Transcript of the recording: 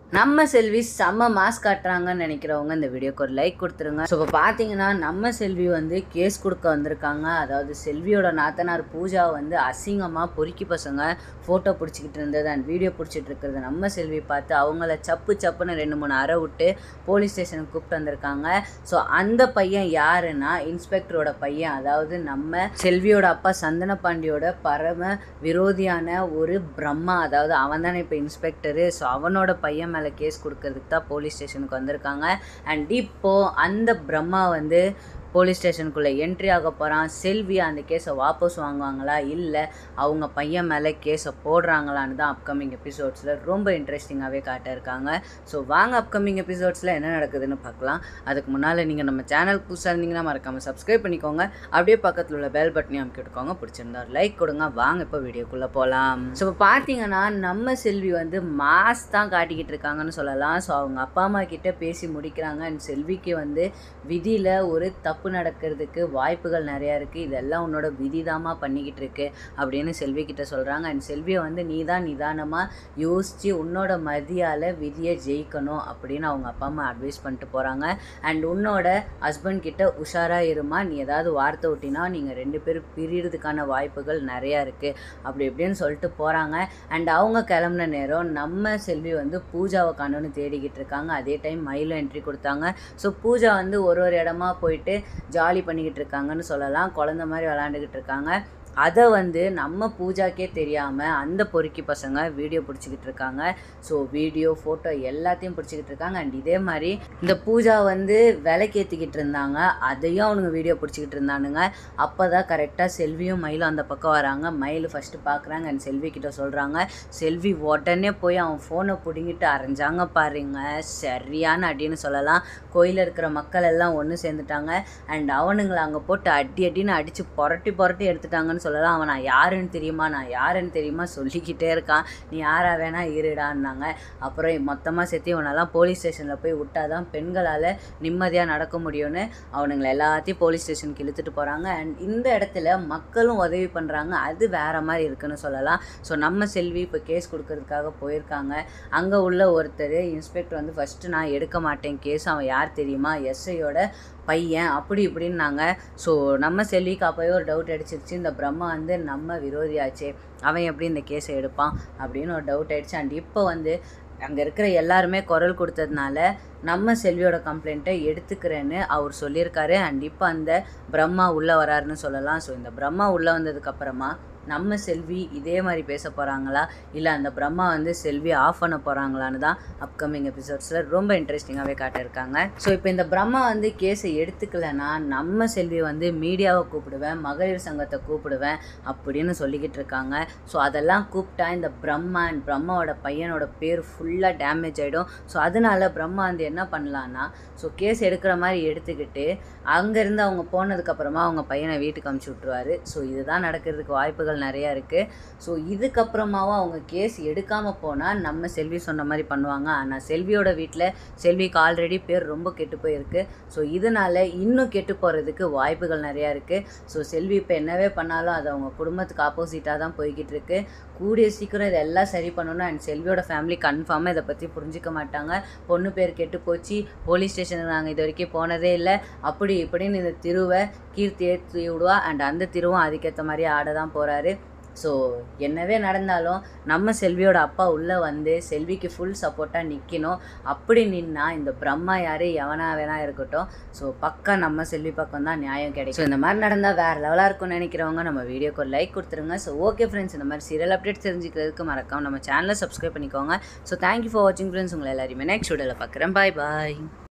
நம்ம செல்வி செம்ம மாஸ் காட்டுறாங்கன்னு நினைக்கிறவங்க இந்த வீடியோக்கு ஒரு லைக் கொடுத்துருங்க ஸோ இப்போ பார்த்தீங்கன்னா நம்ம செல்வி வந்து கேஸ் கொடுக்க வந்திருக்காங்க அதாவது செல்வியோட நாத்தனார் பூஜா வந்து அசிங்கமாக பொறுக்கி பசங்க ஃபோட்டோ பிடிச்சிக்கிட்டு இருந்தது அண்ட் வீடியோ பிடிச்சிட்டு இருக்கிறது நம்ம செல்வி பார்த்து அவங்கள சப்பு சப்புன்னு ரெண்டு மூணு அறை விட்டு போலீஸ் ஸ்டேஷனுக்கு கூப்பிட்டு வந்திருக்காங்க ஸோ அந்த பையன் யாருன்னா இன்ஸ்பெக்டரோட பையன் அதாவது நம்ம செல்வியோட அப்பா சந்தன பாண்டியோட பரம விரோதியான ஒரு பிரம்மா அதாவது அவன் தானே இப்போ இன்ஸ்பெக்டரு ஸோ அவனோட பையன் மேலே கேஸ் கொடுக்கறதுக்கு தான் போலீஸ் ஸ்டேஷனுக்கு வந்திருக்காங்க அண்ட் இப்போது அந்த பிரம்மா வந்து போலீஸ் ஸ்டேஷனுக்குள்ளே என்ட்ரி ஆக போகிறான் செல்வி அந்த கேஸை வாபஸ் வாங்குவாங்களா இல்லை அவங்க பையன் மேலே கேஸை போடுறாங்களான்னு தான் அப்கமிங் எபிசோட்ஸில் ரொம்ப இன்ட்ரெஸ்டிங்காகவே காட்டியிருக்காங்க ஸோ வாங்க அப்கமிங் எபிசோட்ஸில் என்ன நடக்குதுன்னு பார்க்கலாம் அதுக்கு முன்னால் நீங்கள் நம்ம சேனலுக்கு புதுசாக இருந்தீங்கன்னா மறக்காமல் சப்ஸ்கிரைப் பண்ணிக்கோங்க அப்படியே பக்கத்தில் உள்ள பெல் பட்டனையும் அமைக்கி விட்டுக்கோங்க பிடிச்சிருந்தா லைக் கொடுங்க வாங்க இப்போ வீடியோக்குள்ளே போகலாம் ஸோ இப்போ பார்த்தீங்கன்னா நம்ம செல்வி வந்து மாஸ் தான் காட்டிக்கிட்டு இருக்காங்கன்னு சொல்லலாம் ஸோ அவங்க அப்பா அம்மா கிட்ட பேசி முடிக்கிறாங்க அண்ட் செல்விக்கு வந்து விதியில் ஒரு தப்பு நடக்கிறதுக்கு வாய்ப்புகள் நிறையா இருக்குது இதெல்லாம் உன்னோட விதிதாம்மா பண்ணிக்கிட்டு இருக்கு அப்படின்னு செல்வி கிட்ட சொல்கிறாங்க அண்ட் செல்வியை வந்து நீ தான் நிதானமாக யோசித்து உன்னோட மதியால் விதியை ஜெயிக்கணும் அப்படின்னு அவங்க அப்பா அம்மா அட்வைஸ் பண்ணிட்டு போகிறாங்க அண்ட் உன்னோட ஹஸ்பண்ட் கிட்ட உஷாராக இருமா நீ ஏதாவது வார்த்தை விட்டினா நீங்கள் ரெண்டு பேரும் பிரியறதுக்கான வாய்ப்புகள் நிறையா இருக்குது அப்படி இப்படின்னு சொல்லிட்டு போகிறாங்க அண்ட் அவங்க கிளம்புன நேரம் நம்ம செல்வி வந்து பூஜாவை காணோன்னு தேடிக்கிட்டு இருக்காங்க அதே டைம் மயிலும் என்ட்ரி கொடுத்தாங்க ஸோ பூஜா வந்து ஒரு ஒரு இடமா போயிட்டு ஜாலி பண்ணிக்கிட்டு இருக்காங்கன்னு சொல்லலாம் குழந்த மாதிரி விளாண்டுக்கிட்டு இருக்காங்க அதை வந்து நம்ம பூஜாக்கே தெரியாமல் அந்த பொறுக்கி பசங்க வீடியோ பிடிச்சிக்கிட்டு இருக்காங்க ஸோ வீடியோ ஃபோட்டோ எல்லாத்தையும் பிடிச்சிக்கிட்டு இருக்காங்க அண்ட் இதே மாதிரி இந்த பூஜா வந்து விலைக்கேற்றிக்கிட்டு இருந்தாங்க அதையும் அவனுங்க வீடியோ பிடிச்சிக்கிட்டு இருந்தானுங்க அப்போ தான் கரெக்டாக செல்வியும் மயிலும் அந்த பக்கம் வராங்க மயில் ஃபஸ்ட்டு பார்க்குறாங்க அண்ட் செல்வி கிட்ட சொல்கிறாங்க செல்வி உடனே போய் அவன் ஃபோனை பிடுங்கிட்டு அரைஞ்சாங்க பாருங்க சரியான அடின்னு சொல்லலாம் கோயிலில் இருக்கிற மக்கள் எல்லாம் ஒன்று சேர்ந்துட்டாங்க அண்ட் அவனுங்களை அங்கே போட்டு அடி அடின்னு அடித்து புரட்டி புரட்டி எடுத்துட்டாங்கன்னு சொல்லலாம் அவன் நான் யாருன்னு தெரியுமா நான் யாருன்னு தெரியுமா சொல்லிக்கிட்டே இருக்கான் நீ யாரா வேணா இருடான்னாங்க அப்புறம் மொத்தமாக சேர்த்து இவனெல்லாம் போலீஸ் ஸ்டேஷனில் போய் விட்டாதான் பெண்களால் நிம்மதியாக நடக்க முடியும்னு அவனுங்களை எல்லாத்தையும் போலீஸ் ஸ்டேஷனுக்கு இழுத்துட்டு போகிறாங்க அண்ட் இந்த இடத்துல மக்களும் உதவி பண்ணுறாங்க அது வேறு மாதிரி இருக்குன்னு சொல்லலாம் ஸோ நம்ம செல்வி இப்போ கேஸ் கொடுக்கறதுக்காக போயிருக்காங்க அங்கே உள்ள ஒருத்தர் இன்ஸ்பெக்டர் வந்து ஃபஸ்ட்டு நான் எடுக்க மாட்டேன் கேஸ் அவன் யார் தெரியுமா எஸ்ஐயோட பையன் அப்படி இப்படின்னாங்க ஸோ நம்ம செல்விக்கு அப்போவே ஒரு டவுட் அடிச்சிருச்சு இந்த பிரம்மா வந்து நம்ம விரோதியாச்சே அவன் எப்படி இந்த கேஸை எடுப்பான் அப்படின்னு ஒரு டவுட் ஆயிடுச்சு அண்ட் இப்போ வந்து அங்கே இருக்கிற எல்லாருமே குரல் கொடுத்ததுனால நம்ம செல்வியோட கம்ப்ளைண்ட்டை எடுத்துக்கிறேன்னு அவர் சொல்லியிருக்காரு அண்ட் இப்போ அந்த பிரம்மா உள்ளே வராருன்னு சொல்லலாம் ஸோ இந்த பிரம்மா உள்ளே வந்ததுக்கப்புறமா நம்ம செல்வி இதே மாதிரி பேச போகிறாங்களா இல்லை அந்த பிரம்மா வந்து செல்வி ஆஃப் பண்ண போகிறாங்களான்னு தான் அப்கமிங் எபிசோட்ஸில் ரொம்ப இன்ட்ரெஸ்டிங்காகவே காட்டியிருக்காங்க ஸோ இப்போ இந்த பிரம்மா வந்து கேஸை எடுத்துக்கலைன்னா நம்ம செல்வி வந்து மீடியாவை கூப்பிடுவேன் மகளிர் சங்கத்தை கூப்பிடுவேன் அப்படின்னு சொல்லிக்கிட்டு இருக்காங்க ஸோ அதெல்லாம் கூப்பிட்டா இந்த பிரம்மா அண்ட் பிரம்மாவோட பையனோட பேர் ஃபுல்லாக டேமேஜ் ஆகிடும் ஸோ அதனால பிரம்மா வந்து என்ன பண்ணலான்னா ஸோ கேஸ் எடுக்கிற மாதிரி எடுத்துக்கிட்டு அங்கேருந்து அவங்க போனதுக்கப்புறமா அவங்க பையனை வீட்டுக்கு அமுச்சு விட்ருவாரு ஸோ இதுதான் நடக்கிறதுக்கு வாய்ப்புகள் நிறையா இருக்குது ஸோ இதுக்கப்புறமாவும் அவங்க கேஸ் எடுக்காமல் போனால் நம்ம செல்வி சொன்ன மாதிரி பண்ணுவாங்க ஆனால் செல்வியோட வீட்டில் செல்விக்கு ஆல்ரெடி பேர் ரொம்ப கெட்டு போயிருக்கு ஸோ இதனால் இன்னும் கெட்டு போகிறதுக்கு வாய்ப்புகள் நிறையா இருக்குது ஸோ செல்வி இப்போ என்னவே பண்ணாலும் அது அவங்க குடும்பத்துக்கு ஆப்போசிட்டாக தான் போய்கிட்டு இருக்கு கூடிய சீக்கிரம் இதெல்லாம் சரி பண்ணணும் அண்ட் செல்வியோட ஃபேமிலி கன்ஃபார்மாக இதை பற்றி புரிஞ்சிக்க மாட்டாங்க பொண்ணு பேர் கெட்டு போச்சு போலீஸ் ஸ்டேஷனுக்கு நாங்கள் இது வரைக்கும் போனதே இல்லை அப்படி இப்படின்னு இந்த திருவை கீர்த்தி ஏற்றி விடுவா அண்ட் அந்த திருவும் அதுக்கேற்ற மாதிரி ஆட தான் போகிறாரு ஸோ என்னவே நடந்தாலும் நம்ம செல்வியோட அப்பா உள்ளே வந்து செல்விக்கு ஃபுல் சப்போர்ட்டாக நிற்கணும் அப்படி நின்னா இந்த பிரம்மா யார் எவனா வேணா இருக்கட்டும் ஸோ பக்கா நம்ம செல்வி பக்கம் தான் நியாயம் கிடைக்கும் ஸோ இந்த மாதிரி நடந்தால் வேறு லெவலாக இருக்கும்னு நினைக்கிறவங்க நம்ம வீடியோக்கு ஒரு லைக் கொடுத்துருங்க ஸோ ஓகே ஃப்ரெண்ட்ஸ் இந்த மாதிரி சீரியல் அப்டேட் தெரிஞ்சுக்கிறதுக்கு மறக்காம நம்ம சேனலை சப்ஸ்கிரைப் பண்ணிக்கோங்க ஸோ தேங்க்யூ ஃபார் வாட்சிங் ஃப்ரெண்ட்ஸ் உங்களை எல்லாருமே நெக்ஸ்ட் வீடியோவில் பார்க்குறேன் பாய் பாய்